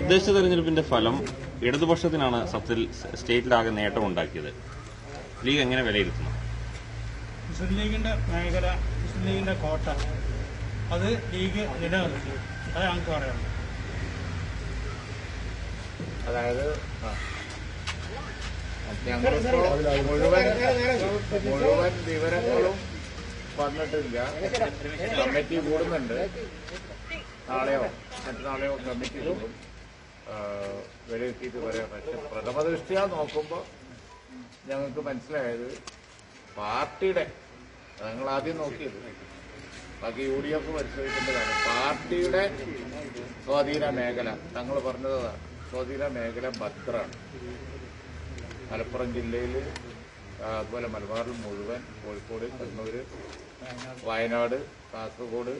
തദ്ദേശ തെരഞ്ഞെടുപ്പിന്റെ ഫലം ഇടതുപക്ഷത്തിനാണ് സത്യത്തിൽ സ്റ്റേറ്റിലാകെ നേട്ടമുണ്ടാക്കിയത് ലീഗ് എങ്ങനെ വിലയിരുത്തുന്നു മുസ്ലിം ലീഗിന്റെ മേഖല മുസ്ലിം ലീഗിന്റെ കോട്ട അത് ലീഗ് നിലനിർത്തി അത് ഞങ്ങൾക്ക് പറയാനുള്ളത് അതായത് ആ. ഞങ്ങളിപ്പോ മുഴുവൻ മുഴുവൻ വിവരങ്ങളും വന്നിട്ടില്ല കമ്മിറ്റി കൂടുന്നുണ്ട് നാളെയോ മറ്റന്നാളെയോ കമ്മിറ്റി കൂടും ആ, വിലയിരുത്തിയിട്ട് പറയാം പക്ഷെ പ്രഥമ ദൃഷ്ടിയാ നോക്കുമ്പോൾ ഞങ്ങൾക്ക് മനസ്സിലായത് പാർട്ടിയുടെ ഞങ്ങൾ ആദ്യം നോക്കിയത് ബാക്കി യു ഡി എഫ് പരിശോധിക്കേണ്ടതാണ് പാർട്ടിയുടെ സ്വാധീന മേഖല തങ്ങൾ പറഞ്ഞതാണ് സ്വാധീന മേഖല ഭദ്രാണ് മലപ്പുറം ജില്ലയിൽ അതുപോലെ മലബാറിൽ മുഴുവൻ കോഴിക്കോട് കണ്ണൂർ വയനാട് കാസർഗോഡ്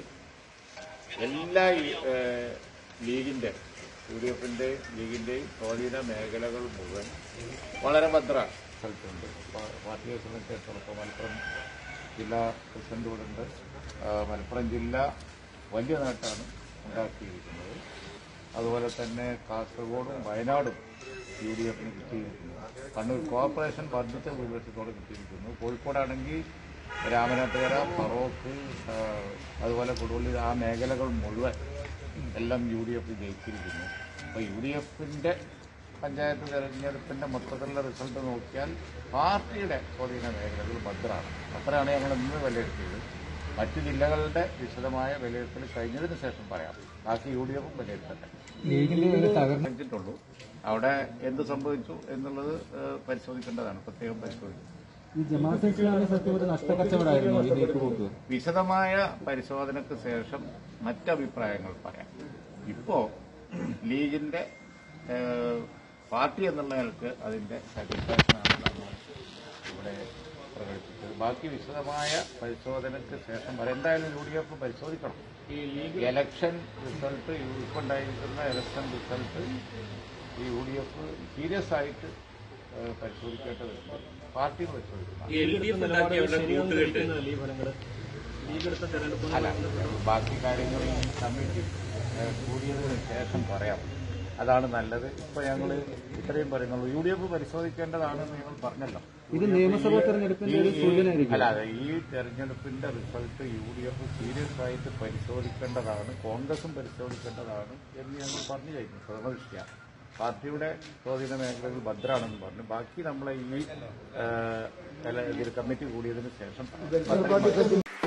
എല്ലാ ഈ, ഏഹ്, ലീഗിന്റെ യു ഡി എഫിന്റെയും ലീഗിന്റെയും സ്വാധീന മേഖലകൾ മുഴുവൻ വളരെ ഭദ്രമാണ് സ്ഥലത്തുണ്ട് പാ- പാർട്ടിയെ സംബന്ധിച്ചിടത്തോളം ഇപ്പോൾ മലപ്പുറം ജില്ലാ പ്രസിഡന്റ് ഇവിടെ ഉണ്ട് ആ, മലപ്പുറം ജില്ല വലിയ നേട്ടമാണ് ഉണ്ടാക്കിയിരിക്കുന്നത് അതുപോലെ തന്നെ കാസർഗോഡും വയനാടും യു ഡി എഫിന് കിട്ടിയിരിക്കുന്നു കണ്ണൂർ കോർപ്പറേഷൻ വർദ്ധിച്ച ഭൂരിപക്ഷത്തോടെ കിട്ടിയിരിക്കുന്നു കോഴിക്കോടാണെങ്കിൽ രാമനാട്ടുകര ഫറോക്ക് ആ, അതുപോലെ കൊടുവള്ളി ആ മേഖലകൾ മുഴുവൻ എല്ലാം യു ഡി എഫ് ജയിച്ചിരിക്കുന്നു അപ്പോൾ യു ഡി എഫിന്റെ പഞ്ചായത്ത് തെരഞ്ഞെടുപ്പിന്റെ മൊത്തത്തിലുള്ള റിസൾട്ട് നോക്കിയാൽ പാർട്ടിയുടെ സ്വാധീന മേഖലകൾ ഭദ്രമാണ് അത്രയാണ് ഞങ്ങൾ ഇന്ന് വിലയിരുത്തിയത് മറ്റു ജില്ലകളുടെ വിശദമായ വിലയിരുത്തൽ കഴിഞ്ഞതിന് ശേഷം പറയാം ബാക്കി യു ഡി എഫും വിലയിരുത്തട്ടെ സംബന്ധിച്ചിട്ടുള്ളൂ അവിടെ എന്ത് സംഭവിച്ചു എന്നുള്ളത് ഏഹ്, പരിശോധിക്കേണ്ടതാണ് പ്രത്യേകം പരിശോധിക്കും ഈ ജമാഅത്ത് ഇസ്ലാമി സത്യം ഒരു നഷ്ടക്കച്ചവടമായിരുന്നു ഈ നീക്കുപോക്ക് വിശദമായ പരിശോധനയ്ക്ക് ശേഷം മറ്റഭിപ്രായങ്ങൾ പറയാം ഇപ്പോ ലീഗിന്റെ ഏഹ്, പാർട്ടി എന്നുള്ള നിലക്ക് അതിന്റെ സാറ്റിസ്ഫാക്ഷനാണ് നമ്മൾ ഇവിടെ പ്രകടിപ്പിച്ചത് ബാക്കി വിശദമായ പരിശോധനയ്ക്ക് ശേഷം പറയാം എന്തായാലും യു ഡി എഫ് പരിശോധിക്കണം ഇലക്ഷൻ റിസൾട്ട് ഇപ്പൊ ഉണ്ടായിരിക്കുന്ന ഇലക്ഷൻ റിസൾട്ട് ഈ യു ഡി എഫ് സീരിയസ് ആയിട്ട് ഏഹ്, പരിശോധിക്കേണ്ടതുണ്ട് പാർട്ടി പരിശോധിക്കണം അല്ല ബാക്കി കാര്യങ്ങൾ ഈ കമ്മിറ്റി ഏഹ്, കൂടിയതിന് ശേഷം പറയാം അതാണ് നല്ലത് ഇപ്പൊ ഞങ്ങൾ ഇത്രയും പറയുന്നുള്ളൂ യു ഡി എഫ് പരിശോധിക്കേണ്ടതാണെന്ന് നിങ്ങൾ പറഞ്ഞല്ലോ ഇത് നിയമസഭാ തെരഞ്ഞെടുപ്പിന്റെ ഒരു സൂചനയായിരിക്കും അല്ലാതെ ഈ തെരഞ്ഞെടുപ്പിന്റെ result U D F serious ആയിട്ട് പരിശോധിക്കേണ്ടതാണ് കോൺഗ്രസും പരിശോധിക്കേണ്ടതാണ് എന്ന് ഞങ്ങൾ പറഞ്ഞു കഴിഞ്ഞു പ്രഥമദൃഷ്ടിയ പാർട്ടിയുടെ സ്വാധീന മേഖലകൾ ഭദ്രാണെന്ന് പറഞ്ഞു ബാക്കി നമ്മളെ ഈ ഏഹ്, ഇതിൽ കമ്മിറ്റി കൂടിയതിന് ശേഷം